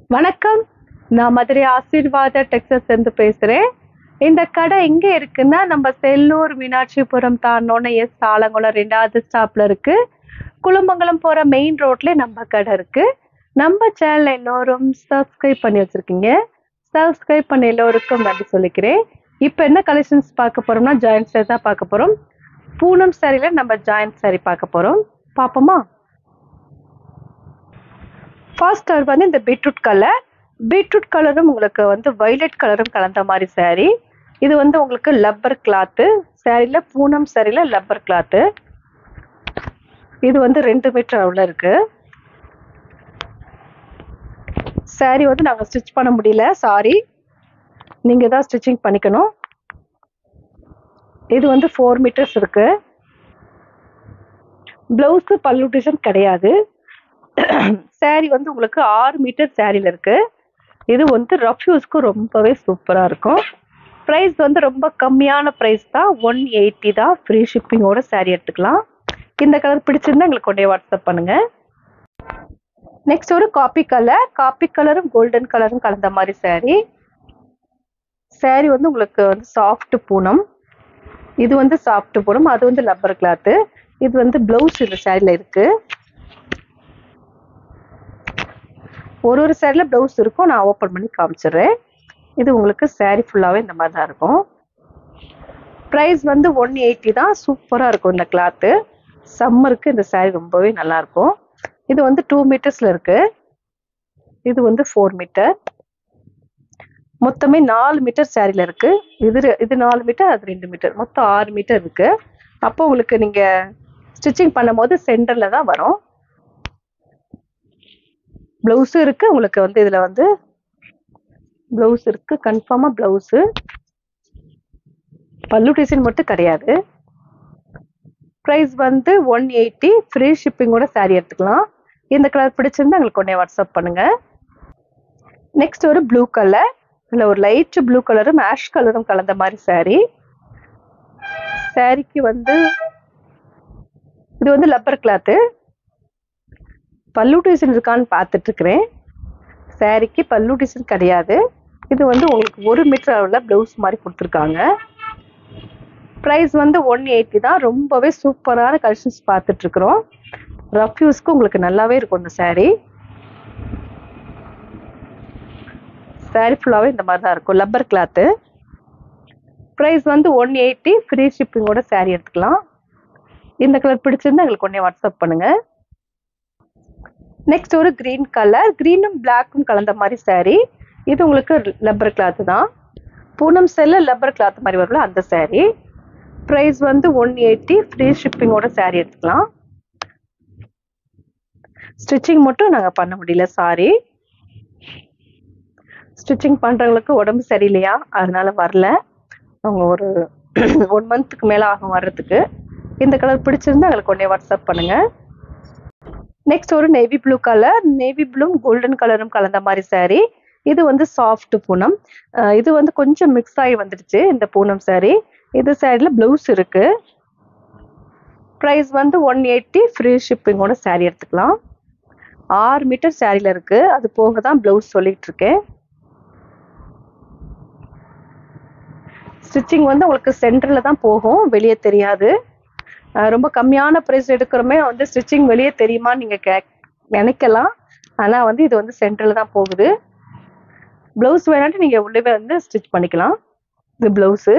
வணக்கம் நான் மதுரை ஆசீர்வாத டெக்ஸஸ் இருந்து பேசுறேன் இந்த கடை எங்க இருக்குன்னா நம்ம செல்லூர் மீனாட்சிபுரம் தாண்டோன்னு எஸ் ஆலங்குளம் ரெண்டாவது ஸ்டாப்ல இருக்கு குளமங்கலம் போற மெயின் ரோட்ல நம்ம கடை இருக்கு நம்ம சேனல் எல்லோரும் சப்ஸ்கிரைப் பண்ணி வச்சிருக்கீங்க சப்ஸ்கிரைப் பண்ண எல்லோருக்கும் நன்றி சொல்லிக்கிறேன் இப்போ என்ன கலெக்ஷன்ஸ் பார்க்க போறோம்னா ஜாயின்ட் சாரி தான் பார்க்க போறோம் பூனம் சாரியில நம்ம ஜாயின்ட் சாரி பார்க்க போறோம் பார்ப்போமா ஃபர்ஸ்ட் கலர் வந்து இந்த பீட்ரூட் கலர் பீட்ரூட் கலரும் உங்களுக்கு வந்து வைலட் கலரும் கலந்த மாதிரி saree இது வந்து உங்களுக்கு லப்பர் கிளாத்து சாரியில் பூனம் சாரியில் லப்பர் கிளாத்து இது வந்து ரெண்டு மீட்டர் அளவில் இருக்கு saree வந்து நாங்கள் ஸ்டிச் பண்ண முடியல சாரி நீங்கள் தான் ஸ்டிச்சிங் பண்ணிக்கணும் இது வந்து ஃபோர் மீட்டர்ஸ் இருக்கு ப்ளவுஸு பல்லு டிசைன் கிடையாது saree வந்து உங்களுக்கு ஆறு மீட்டர் சாரியில் இருக்கு இது வந்து ரஃப் யூஸ்க்கு ரொம்பவே சூப்பராக இருக்கும் ப்ரைஸ் வந்து ரொம்ப கம்மியான ப்ரைஸ் தான் ஒன் எயிட்டி தான் ஃப்ரீ ஷிப்பிங்கோட saree எடுத்துக்கலாம் இந்த கலர் பிடிச்சிருந்தா எங்களுக்கு கொண்டே வாட்ஸ்அப் பண்ணுங்க நெக்ஸ்ட் ஒரு காப்பி கலர் காப்பி கலரும் கோல்டன் கலரும் கலந்த மாதிரி saree saree வந்து உங்களுக்கு வந்து சாஃப்ட் பூனம் இது வந்து சாஃப்ட் பூனம் அது வந்து லப்பர் கிளாத்து இது வந்து பிளவுஸ் இந்த சாரியில் இருக்கு ஒரு ஒரு சேரீல ப்ளவுஸ் இருக்கும் நான் ஓப்பன் பண்ணி காமிச்சிடுறேன் இது உங்களுக்கு saree ஃபுல்லாகவே இந்த மாதிரி தான் இருக்கும் ப்ரைஸ் வந்து ஒன் எயிட்டி தான் சூப்பராக இருக்கும் இந்த கிளாத்து சம்மருக்கு இந்த saree ரொம்பவே நல்லா இருக்கும் இது வந்து டூ மீட்டர்ஸில் இருக்கு இது வந்து ஃபோர் மீட்டர் மொத்தமே நாலு மீட்டர் சாரியில் இருக்கு இது ரெ- இது நாலு மீட்டர் அது ரெண்டு மீட்டர் மொத்தம் ஆறு மீட்டர் இருக்கு அப்போ உங்களுக்கு நீங்க ஸ்டிச்சிங் பண்ணும்போது சென்டர்ல தான் வரும் ப்ளவுஸும் இருக்கு உங்களுக்கு வந்து இதுல வந்து ப்ளவுஸ் இருக்கு கன்ஃபார்மா ப்ளவுஸு பல்லு டிசைன் மட்டும் கிடையாது ப்ரைஸ் வந்து ஒன் எயிட்டி ஃப்ரீ ஷிப்பிங்கோட saree எடுத்துக்கலாம் இந்த கலர் பிடிச்சிருந்தா எங்களுக்கு உடனே வாட்ஸ்அப் பண்ணுங்க நெக்ஸ்ட் ஒரு ப்ளூ கலர் இதில் ஒரு லைட் ப்ளூ கலரும் ஆஷ் கலரும் கலந்த மாதிரி saree சாரிக்கு வந்து இது வந்து லப்பர் கிளாத்து பல்லு டிசைன் இருக்கான்னு பார்த்துட்டு இருக்கிறேன் சாரிக்கு பல்லு டிசைன் கிடையாது இது வந்து உங்களுக்கு ஒரு மீட்டர் அளவில் ப்ளவுஸ் மாதிரி கொடுத்துருக்காங்க ப்ரைஸ் வந்து ஒன் எயிட்டி தான் ரொம்பவே சூப்பரான கலெக்ஷன்ஸ் பார்த்துட்டு இருக்கிறோம் ரஃப் யூஸ்க்கு உங்களுக்கு நல்லாவே இருக்கும் இந்த saree saree ஃபுல்லாகவே இந்த மாதிரி தான் இருக்கும் லப்பர் கிளாத்து ப்ரைஸ் வந்து ஒன் எயிட்டி ஃப்ரீ ஷிப்பிங்கோட saree எடுத்துக்கலாம் இந்த கலர் பிடிச்சிருந்தா எங்களுக்கு உடனே வாட்ஸ்அப் பண்ணுங்க நெக்ஸ்ட் ஒரு கிரீன் கலர் கிரீனும் பிளாக்கும் கலந்த மாதிரி saree இது உங்களுக்கு லப்பர் கிளாத் தான் பூனம் செல்ல லப்பர் கிளாத் மாதிரி வரும்ல அந்த saree ப்ரைஸ் வந்து ஒன் எயிட்டி ஃப்ரீ ஷிப்பிங்கோட saree எடுத்துக்கலாம் ஸ்டிச்சிங் மட்டும் நாங்கள் பண்ண முடியல சாரி ஸ்டிச்சிங் பண்ணுறவங்களுக்கு உடம்பு சரியில்லையா அதனால வரல அவங்க ஒரு ஒன் மந்த்துக்கு மேலே ஆகும் வர்றதுக்கு இந்த கலர் பிடிச்சிருந்தா எங்களுக்கு உடனே வாட்ஸ்அப் பண்ணுங்க நெக்ஸ்ட் ஒரு navy blue colour navy blue golden கலரும் கலந்த மாதிரி saree இது வந்து சாஃப்ட் பூனம் அஹ் இது வந்து கொஞ்சம் மிக்ஸ் ஆகி வந்துடுச்சு இந்த பூனம் saree இது சாரியில் ப்ளவுஸ் இருக்கு ப்ரைஸ் வந்து ஒன் எயிட்டி ஃப்ரீ ஷிப்பிங்கோட saree எடுத்துக்கலாம் ஆறு மீட்டர் சாரியில் இருக்கு அது போக தான் ப்ளவுஸ் சொல்லிட்டு இருக்கேன் ஸ்டிச்சிங் வந்து உங்களுக்கு சென்டரில் தான் போகும் வெளியே தெரியாது அஹ் ரொம்ப கம்மியான ப்ரைஸ் எடுக்கிறோமே வந்து ஸ்டிச்சிங் வெளியே தெரியுமான்னு நீங்கள் கே நினைக்கலாம் ஆனால் வந்து இது வந்து சென்டரில் தான் போகுது ப்ளவுஸ் வேணாட்டு நீங்கள் உள்ளே வந்து ஸ்டிச் பண்ணிக்கலாம் இது ப்ளவுஸு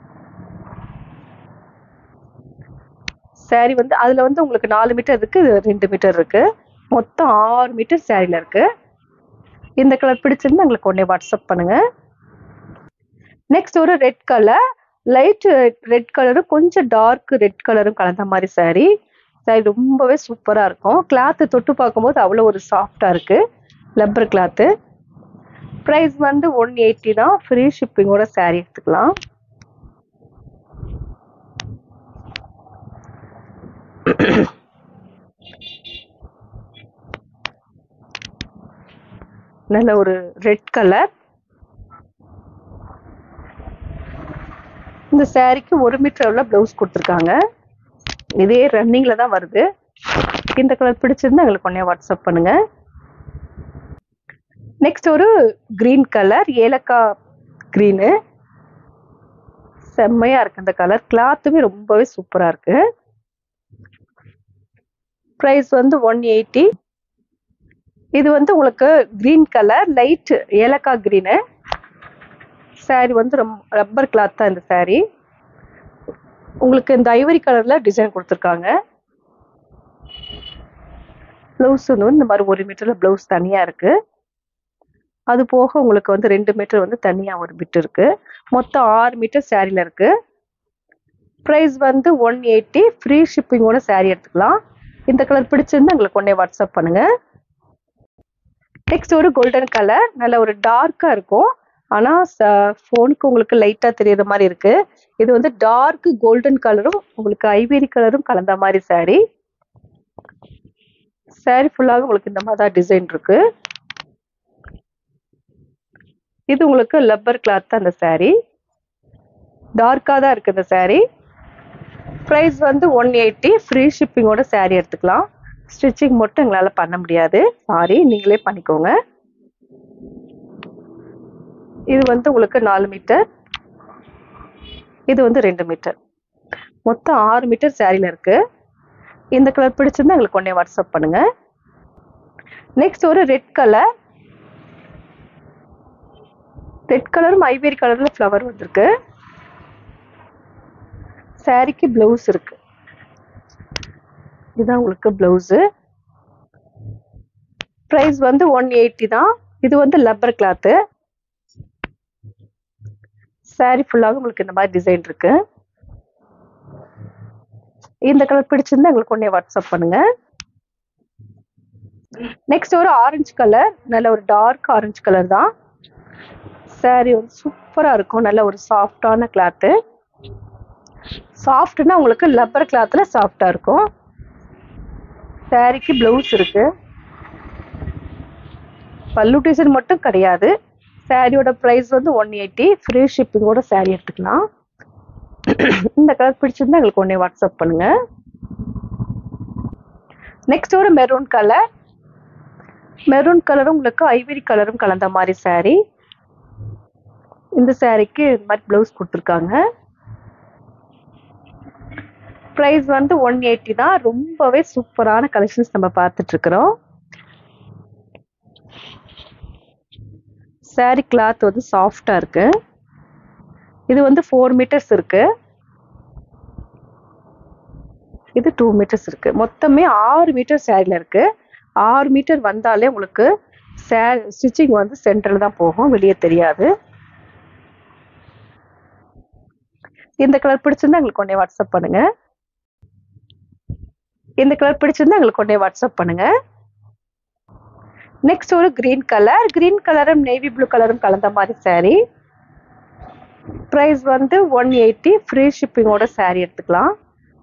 saree வந்து அதில் வந்து உங்களுக்கு நாலு மீட்டர் இருக்கு இது ரெண்டு மீட்டர் இருக்கு மொத்தம் ஆறு மீட்டர் சாரியில் இருக்கு இந்த கலர் பிடிச்சிருந்தா எங்களுக்கு உடனே வாட்ஸ்அப் பண்ணுங்க நெக்ஸ்ட் ஒரு ரெட் கலர் லைட் ரெட் கலரும் கொஞ்சம் டார்க் ரெட் கலரும் கலந்த மாதிரி saree saree ரொம்பவே சூப்பராக இருக்கும் கிளாத்து தொட்டு பார்க்கும்போது அவ்வளோ ஒரு சாஃப்டாக இருக்கு லப்பர் கிளாத்து ப்ரைஸ் வந்து ஒன் எயிட்டி தான் ஃப்ரீ ஷிப்பிங்கோட saree எடுத்துக்கலாம் நல்ல ஒரு ரெட் கலர் இந்த சாரிக்கு ஒரு மீட்டர் உள்ள ப்ளவுஸ் கொடுத்துருக்காங்க இதே ரன்னிங்ல தான் வருது இந்த கலர் பிடிச்சிருந்தா எங்களுக்கு உடனே வாட்ஸ்அப் பண்ணுங்க நெக்ஸ்ட் ஒரு கிரீன் கலர் ஏலக்காய் க்ரீனு செம்மையா இருக்கு அந்த கலர் கிளாத்துமே ரொம்பவே சூப்பரா இருக்கு ப்ரைஸ் வந்து ஒன் எயிட்டி இது வந்து உங்களுக்கு கிரீன் கலர் லைட் ஏலக்காய் க்ரீனு சாரி வந்து ரொம்ப ரப்பர் கிளாத் தான் இந்த சாரி உங்களுக்கு இந்த ஐவரி கலர்ல டிசைன் கொடுத்துருக்காங்க ப்ளவுஸ் வந்து இந்த மாதிரி ஒரு மீட்டர்ல ப்ளவுஸ் தனியா இருக்கு அது போக உங்களுக்கு வந்து ரெண்டு மீட்டர் வந்து தனியா ஒரு பிட் இருக்கு மொத்தம் ஆறு மீட்டர் சாரில இருக்கு ப்ரைஸ் வந்து ஒன் எயிட்டி ஃப்ரீ ஷிப்பிங்கோட சாரி எடுத்துக்கலாம் இந்த கலர் பிடிச்சிருந்தா எங்களுக்கு உடனே வாட்ஸ்அப் பண்ணுங்க நெக்ஸ்ட் ஒரு கோல்டன் கலர் நல்ல ஒரு டார்க்கா இருக்கும் ஆனா ஃபோனுக்கு உங்களுக்கு லைட்டா தெரியற மாதிரி இருக்கு இது வந்து டார்க் கோல்டன் கலரும் உங்களுக்கு ஐவேரி கலரும் கலந்த மாதிரி சாரி சாரி ஃபுல்லாக உங்களுக்கு இந்த மாதிரி தான் டிசைன் இருக்கு இது உங்களுக்கு லப்பர் கிளாத் அந்த சாரி டார்க்காக தான் இருக்கு இந்த சாரி ப்ரைஸ் வந்து ஒன் எயிட்டி ஃப்ரீ ஷிப்பிங்கோட சாரி எடுத்துக்கலாம் ஸ்டிச்சிங் மட்டும் எங்களால் பண்ண முடியாது சாரி நீங்களே பண்ணிக்கோங்க இது வந்து உங்களுக்கு நாலு மீட்டர் இது வந்து ரெண்டு மீட்டர் மொத்தம் ஆறு மீட்டர் சாரியில் இருக்கு இந்த கலர் பிடிச்சிருந்தா எங்களுக்கு உடனே வாட்ஸ்அப் பண்ணுங்க நெக்ஸ்ட் ஒரு ரெட் கலர் ரெட் கலரும் ஐவேரி கலர்ல ஃப்ளவர் வந்திருக்கு சாரிக்கு பிளவுஸ் இருக்கு இதுதான் உங்களுக்கு பிளவுஸு ப்ரைஸ் வந்து ஒன் எயிட்டி தான் இது வந்து லப்பர் கிளாத்து சாரி ஃபுல்லாக உங்களுக்கு இந்த மாதிரி டிசைன் இருக்கு இந்த கலர் பிடிச்சிருந்தா எங்களுக்கு உடனே வாட்ஸ்அப் பண்ணுங்க நெக்ஸ்ட் ஒரு ஆரஞ்சு கலர் நல்ல ஒரு டார்க் ஆரஞ்சு கலர் தான் சாரி வந்து சூப்பராக இருக்கும் நல்ல ஒரு சாஃப்டான கிளாத்து சாஃப்ட்னா உங்களுக்கு லப்பர் கிளாத்தில் சாஃப்டாக இருக்கும் சாரிக்கு ப்ளவுஸ் இருக்கு பல்லு டிசைன் மட்டும் கிடையாது சாரியோட ப்ரைஸ் வந்து ஒன் எயிட்டி ஃப்ரீ ஷிப்பிங்கோட சாரி எடுத்துக்கலாம் இந்த கலர் பிடிச்சிருந்தா எங்களுக்கு ஒன்னே வாட்ஸ்அப் பண்ணுங்க நெக்ஸ்ட் ஒரு மெரூன் கலர் மெரூன் கலரும் உங்களுக்கு ஐவரி கலரும் கலந்த மாதிரி சாரி இந்த சாரிக்கு இந்த மாதிரி ப்ளவுஸ் கொடுத்துருக்காங்க ப்ரைஸ் வந்து ஒன் எயிட்டி தான் ரொம்பவே சூப்பரான கலெக்ஷன்ஸ் நம்ம பார்த்துட்டு இருக்கிறோம் சாரி கிளாத் வந்து சாஃப்டா இருக்கு இது வந்து ஃபோர் மீட்டர்ஸ் இருக்கு இது டூ மீட்டர்ஸ் இருக்கு மொத்தமே ஆறு மீட்டர் சாரில இருக்கு ஆறு மீட்டர் வந்தாலே உங்களுக்கு ஸ்டிச்சிங் வந்து சென்டர்ல தான் போகும் வெளியே தெரியாது இந்த கலர் பிடிச்சிருந்தா எங்களுக்கு உடனே வாட்ஸ்அப் பண்ணுங்க இந்த கலர் பிடிச்சிருந்தா எங்களுக்கு உடனே வாட்ஸ்அப் பண்ணுங்க நெக்ஸ்ட் ஒரு கிரீன் கலர் கிரீன் கலரும் நேவி ப்ளூ கலரும் கலந்த மாதிரி சாரி ப்ரைஸ் வந்து ஒன் எயிட்டி ஃப்ரீ ஷிப்பிங்கோட சாரி எடுத்துக்கலாம்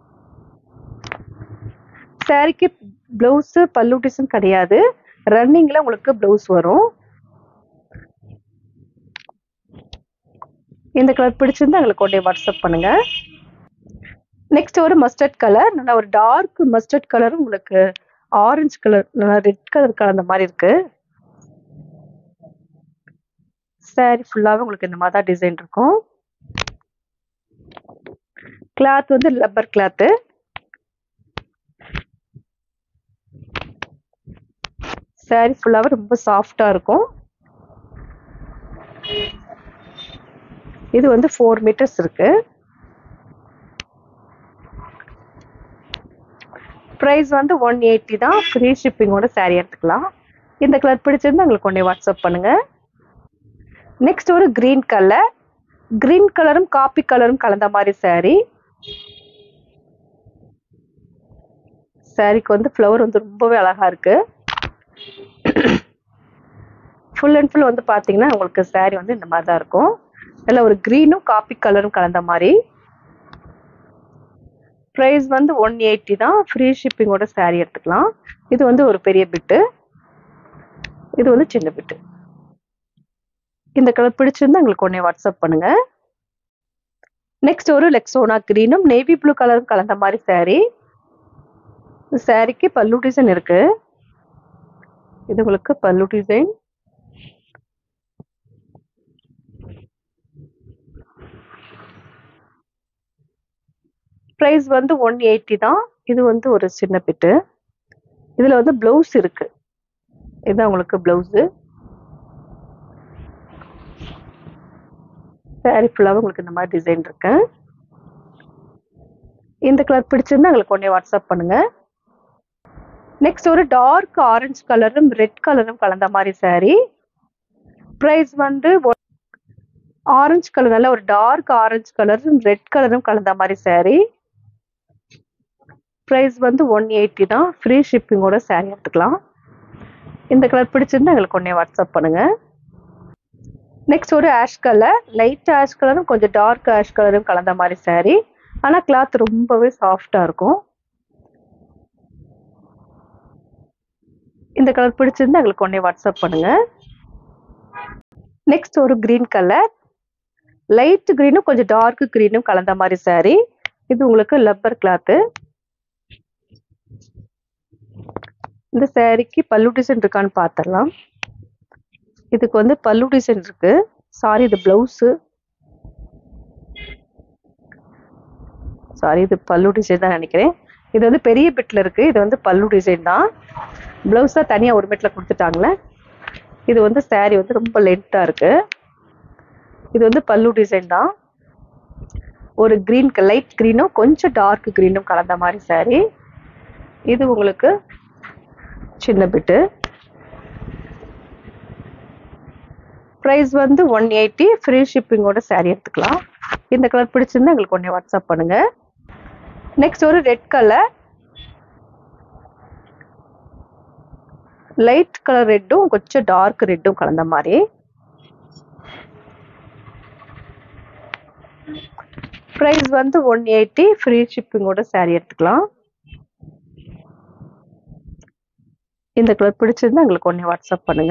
சாரிக்கு பிளவுஸ் பல்லு டிசைன் கிடையாது ரன்னிங்ல உங்களுக்கு பிளவுஸ் வரும் இந்த கலர் பிடிச்சிருந்தா எங்களுக்கு உடனே வாட்ஸ்அப் பண்ணுங்க நெக்ஸ்ட் ஒரு மஸ்டர்ட் கலர் நல்லா ஒரு டார்க் மஸ்டர்ட் கலரும் உங்களுக்கு ஆரஞ்சு கலர் நல்லா ரெட் கலர் கலந்த மாதிரி இருக்கு சாரி ஃபுல்லாவே உங்களுக்கு இந்த மாதிரி தான் டிசைன் இருக்கும் கிளாத் வந்து ரப்பர் கிளாத்து சாரி ஃபுல்லாவே ரொம்ப சாஃப்டா இருக்கும் இது வந்து ஃபோர் மீட்டர்ஸ் இருக்கு ப்ரைஸ் வந்து ஒன் எயிட்டி தான் ஃப்ரீ ஷிப்பிங்கோட சாரி எடுத்துக்கலாம் இந்த கலர் பிடிச்சிருந்தா எங்களுக்கு உடனே வாட்ஸ்அப் பண்ணுங்க நெக்ஸ்ட் ஒரு கிரீன் கலர் கிரீன் கலரும் காப்பி கலரும் கலந்த மாதிரி சாரி சாரிக்கு வந்து ஃப்ளவர் வந்து ரொம்பவே அழகா இருக்கு ஃபுல் அண்ட் ஃபுல் வந்து பார்த்தீங்கன்னா உங்களுக்கு சாரி வந்து இந்த மாதிரி தான் இருக்கும் நல்ல ஒரு க்ரீனும் காப்பி கலரும் கலந்த மாதிரி ப்ரைஸ் வந்து ஒன் எயிட்டி தான் ஃப்ரீ ஷிப்பிங்கோட சாரி எடுத்துக்கலாம் இது வந்து ஒரு பெரிய பிட்டு இது வந்து சின்ன பிட்டு இந்த கலர் பிடிச்சிருந்தா எங்களுக்கு உடனே வாட்ஸ்அப் பண்ணுங்க நெக்ஸ்ட் ஒரு லெக்ஸோனா கிரீனும் நேவி ப்ளூ கலரும் கலந்த மாதிரி சாரி சாரிக்கு பல்லு டிசைன் இருக்கு இது உங்களுக்கு பல்லு டிசைன் ப்ரைஸ் வந்து ஒன் எயிட்டி தான் இது வந்து ஒரு சின்ன பிட்டு இதில் வந்து ப்ளவுஸ் இருக்கு இதுதான் உங்களுக்கு ப்ளவுஸு சாரி ஃபுல்லாகவும் உங்களுக்கு இந்த மாதிரி டிசைன் இருக்கு இந்த கலர் பிடிச்சிருந்தா எங்களுக்கு உடனே வாட்ஸ்அப் பண்ணுங்க நெக்ஸ்ட் ஒரு டார்க் ஆரஞ்சு கலரும் ரெட் கலரும் கலந்த மாதிரி சாரி ப்ரைஸ் வந்து ஆரஞ்சு கலர் நல்ல ஒரு டார்க் ஆரஞ்சு கலரும் ரெட் கலரும் கலந்த மாதிரி சாரி ப்ரைஸ் வந்து ஒன் எயிட்டி தான் ஃப்ரீ ஷிப்பிங்கோட சாரி எடுத்துக்கலாம் இந்த கலர் பிடிச்சிருந்தா எங்களுக்கு உடனே வாட்ஸ்அப் பண்ணுங்க நெக்ஸ்ட் ஒரு ஆஷ் கலர் லைட் ஆஷ் கலரும் கொஞ்சம் டார்க் ஆஷ் கலரும் கலந்த மாதிரி சாரி ஆனால் கிளாத் ரொம்பவே சாஃப்டாக இருக்கும் இந்த கலர் பிடிச்சிருந்தா எங்களுக்கு உடனே வாட்ஸ்அப் பண்ணுங்க நெக்ஸ்ட் ஒரு கிரீன் கலர் லைட் கிரீனும் கொஞ்சம் டார்க் கிரீனும் கலந்த மாதிரி சாரி இது உங்களுக்கு லப்பர் கிளாத்து இந்த சாரிக்கு பல்லு டிசைன் இருக்கான்னு பார்த்துடலாம் இதுக்கு வந்து பல்லு டிசைன் இருக்கு சாரி இது பிளவுஸு சாரி இது பல்லு டிசைன் தான் நினைக்கிறேன் இது வந்து பெரிய பிட்டில் இருக்கு இது வந்து பல்லு டிசைன் தான் பிளவுஸாக தனியாக ஒரு மீட்டில் கொடுத்துட்டாங்களே இது வந்து சாரி வந்து ரொம்ப லென்த்தாக இருக்கு இது வந்து பல்லு டிசைன் தான் ஒரு க்ரீன் லைட் க்ரீனும் கொஞ்சம் டார்க் க்ரீனும் கலந்த மாதிரி சாரி இது உங்களுக்கு சின்ன பிட்டு ப்ரைஸ் வந்து ஒன் எயிட்டி ஃப்ரீ ஷிப்பிங்கோட சாரி எடுத்துக்கலாம் இந்த கலர் பிடிச்சிருந்தா எங்களுக்கு உடனே வாட்ஸ்அப் பண்ணுங்க நெக்ஸ்ட் ஒரு ரெட் கலர் லைட் கலர் ரெட்டும் கொஞ்சம் டார்க் ரெட்டும் கலந்த மாதிரி ப்ரைஸ் வந்து ஒன் எயிட்டி ஃப்ரீ ஷிப்பிங்கோட சாரி எடுத்துக்கலாம் இந்த கலர் பிடிச்சிருந்தா எங்களுக்கு உடனே வாட்ஸ்அப் பண்ணுங்க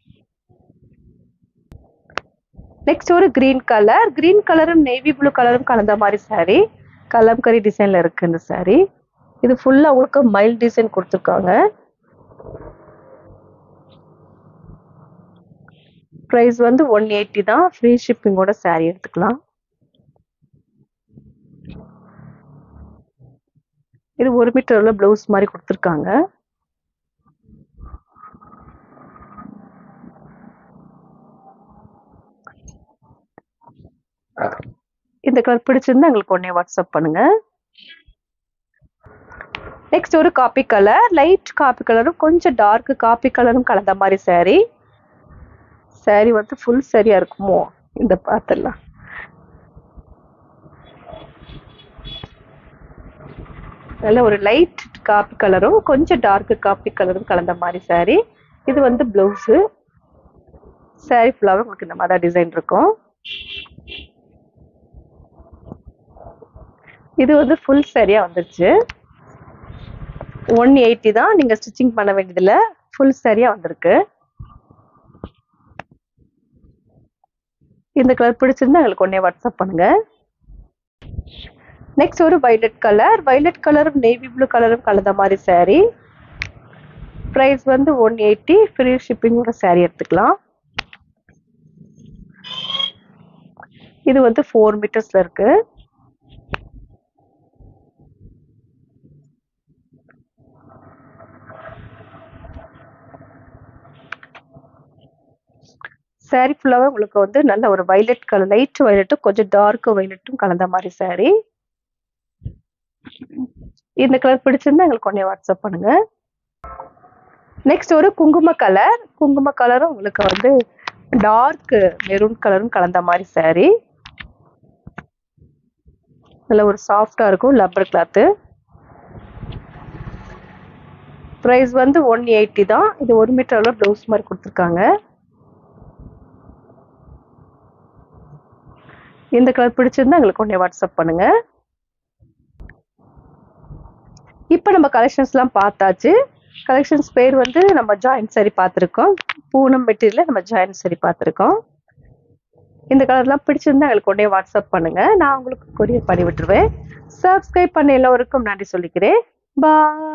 நெக்ஸ்ட் ஒரு கிரீன் கலர் கிரீன் கலரும் நேவி ப்ளூ கலரும் கலந்த மாதிரி சாரி கலம்கரி டிசைன்ல இருக்கு இந்த சாரி இது ஃபுல்லா உங்களுக்கு மைல் டிசைன் கொடுத்துருக்காங்க ப்ரைஸ் வந்து ஒன் எயிட்டி தான் ஃப்ரீ ஷிப்பிங்கோட சாரி எடுத்துக்கலாம் இது ஒரு மீட்டர் உள்ள பிளவுஸ் மாதிரி கொடுத்துருக்காங்க இந்த கலர் பிடிச்சிருந்தா எங்களுக்கு உடனே வாட்ஸ்அப் பண்ணுங்க நெக்ஸ்ட் ஒரு காப்பி கலர் லைட் காப்பி கலரும் கொஞ்சம் டார்க் காப்பி கலரும் கலந்த மாதிரி சாரி சாரி வந்து ஃபுல் சரியா இருக்குமோ இந்த பார்த்துடலாம் நல்ல ஒரு லைட் காப்பி கலரும் கொஞ்சம் டார்க் காப்பி கலரும் கலந்த மாதிரி சாரி இது வந்து பிளவுஸு சாரி ஃபுல்லாகவே உங்களுக்கு இந்த மாதிரி டிசைன் இருக்கும் இது வந்து ஃபுல் சரியா வந்துருச்சு ஒன் எயிட்டி தான் நீங்க ஸ்டிச்சிங் பண்ண வேண்டியதில்ல ஃபுல் சரியா வந்திருக்கு இந்த கலர் பிடிச்சிருந்தா எங்களுக்கு உடனே வாட்ஸ்அப் பண்ணுங்க நெக்ஸ்ட் ஒரு வைலட் கலர் வைலட் கலரும் நேவி ப்ளூ கலரும் கலந்த மாதிரி சாரி ப்ரைஸ் வந்து ஒன் எயிட்டி ஃப்ரீ ஷிப்பிங்கோட சாரி எடுத்துக்கலாம் இது வந்து ஃபோர் மீட்டர்ஸ்ல இருக்கு சாரி ஃபுல்லாகவே உங்களுக்கு வந்து நல்ல ஒரு வைலட் கலர் லைட் வைலட்டும் கொஞ்சம் டார்க் வைலட்டும் கலந்த மாதிரி சாரி இந்த கலர் பிடிச்சிருந்தா எங்களுக்கு உடனே வாட்ஸ்அப் பண்ணுங்க நெக்ஸ்ட் ஒரு குங்கும கலர் குங்கும கலரும் உங்களுக்கு வந்து டார்க் மெரூன் கலரும் கலந்த மாதிரி சாரி நல்ல ஒரு சாஃப்டா இருக்கும் லப்பர் கிளாத்து ப்ரைஸ் வந்து ஒன் எயிட்டி தான் இது ஒரு மீட்டர் அளவு ப்ளவுஸ் மாதிரி கொடுத்துருக்காங்க இந்த கலர் பிடிச்சிருந்தா எங்களுக்கு உடனே வாட்ஸ்அப் பண்ணுங்க இப்போ நம்ம கலெக்ஷன்ஸ்லாம் பார்த்தாச்சு கலெக்ஷன்ஸ் பேர் வந்து நம்ம ஜாயின்ட் சரி பார்த்துருக்கோம் பூனம் மெட்டீரியல் நம்ம ஜாயின்ட் சரி பார்த்துருக்கோம் இந்த கலர்லாம் பிடிச்சிருந்தா எங்களுக்கு உடனே வாட்ஸ்அப் பண்ணுங்க நான் உங்களுக்கு கொரியர் பண்ணி விட்டுருவேன் சப்ஸ்கிரைப் பண்ண எல்லோருக்கும் நன்றி சொல்லிக்கிறேன் பாய்